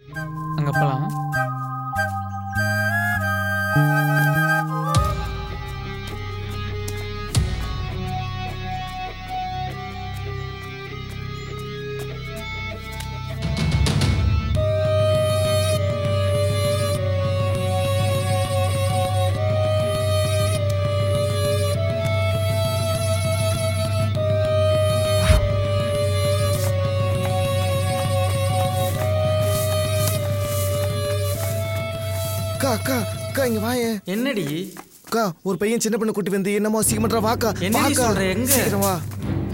அங்கே போகலாம் அக்கா அக்கா அக்கா இங்க வாயேன் என்னடி அக்கா ஒரு பையன் சின்ன பொண்ணு கூட்டி வந்து என்னமோ சீக்கிரம் வாக்கா என்னடி வாக்கா. சொல்ற, எங்க? சீக்கிரம் வா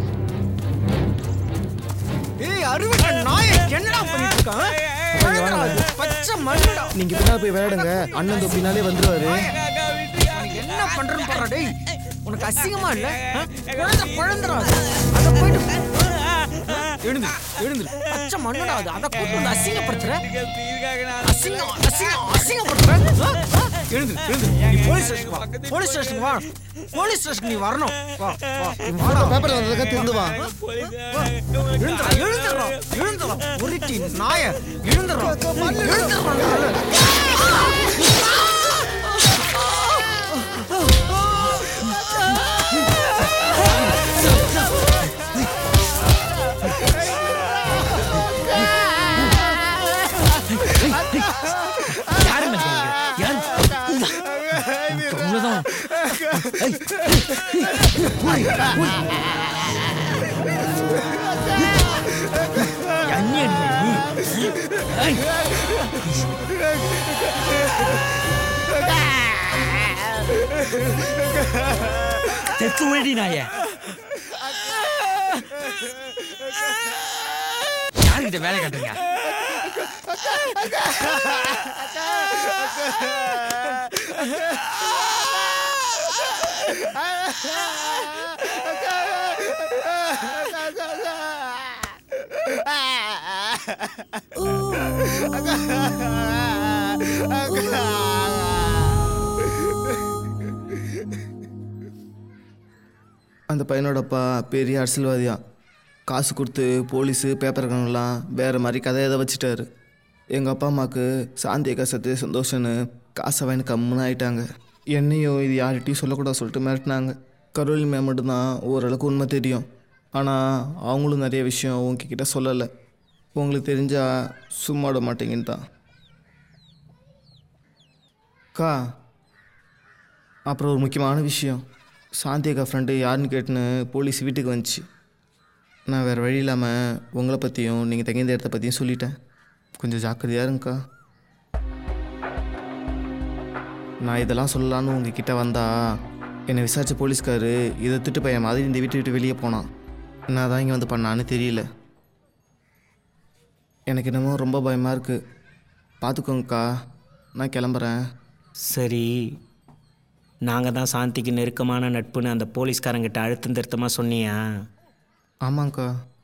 ஏய் அருவிட்ட நாய என்னடா பண்ணிட்டு இருக்கான் வாங்க, வாங்க, வாங்க. பச்சை மண்ணுடா நீங்க பின்னாடி போய் விளையாடுங்க அண்ணன் இந்த பின்னாலே வந்துருவாரு உனக்கு என்ன பண்றேன்னு பாரு டேய் உனக்கு அசிங்கமா இல்ல ஆ? குழந்தை குழந்தைடா அது. அத போயிட்டு ஆ? எழுந்து எழுந்து பச்சை மண்ணுடா அது அத கொண்டு வந்து அசிங்கப்படுத்துற அசிங்கம் அசிங்கம் அசிங்கப்படுத்துற ஆ? ஆ? எழுந்து எழுந்து நீ போலீஸ் ஸ்டேஷன் வா போலீஸ் ஸ்டேஷன் வா போலீஸ் ஸ்டேஷன் நீ வரணும் வா வா வாடா. பேப்பர்ல வந்ததுக்கா திருந்து வா எழுந்துடா எழுந்துடா எழுந்துடா உருட்டி நாய எழுந்துடா எழுந்துடா யாருங்க யாரு அவ்வளோதான் செத்து விடி நாய யாருக்கிட்ட வேலை கட்டுறீங்க அந்த பையனோட அப்பா பெரிய அரசியல்வாதியா காசு கொடுத்து போலீஸு பேப்பர்காரங்களாம் வேறு மாதிரி கதையை எதை வச்சுட்டாரு எங்கள் அப்பா அம்மாவுக்கு சாந்தி கசத்து சந்தோஷம்னு காசை வாங்கி கம்முன்னு ஆயிட்டாங்க என்னையும் இது யார்கிட்டையும் சொல்லக்கூடாது சொல்லிட்டு மிரட்டினாங்க கரோலி மேம் மட்டும்தான் ஓரளவுக்கு உண்மை தெரியும் ஆனால் அவங்களும் நிறைய விஷயம் உங்ககிட்ட சொல்லலை உங்களுக்கு தெரிஞ்சால் சும்மா விட மாட்டீங்கன்னு தான் அக்கா அப்புறம் ஒரு முக்கியமான விஷயம் சாந்தி அக்கா ஃப்ரெண்டு யாருன்னு கேட்டுன்னு போலீஸ் வீட்டுக்கு வந்துச்சு நான் வேறு வழி இல்லாமல் உங்களை பற்றியும் நீங்கள் தங்கியிருந்த இடத்த பற்றியும் சொல்லிட்டேன் கொஞ்சம் ஜாக்கிரதையாக இருங்கக்கா நான் இதெல்லாம் சொல்லலான்னு உங்ககிட்ட வந்தா என்னை விசாரித்த போலீஸ்காரு இதை திட்டு பையன் மாதிரி இந்த வீட்டை விட்டு வெளியே போனான் நான் தான் இங்கே வந்து பண்ணான்னு தெரியல எனக்கு என்னமோ ரொம்ப பயமாக இருக்குது பார்த்துக்கோங்கக்கா நான் கிளம்புறேன் சரி நாங்கள் தான் சாந்திக்கு நெருக்கமான நட்புன்னு அந்த போலீஸ்காரங்கிட்ட அழுத்தம் திருத்தமாக சொன்னியா ஆமாங்க்கா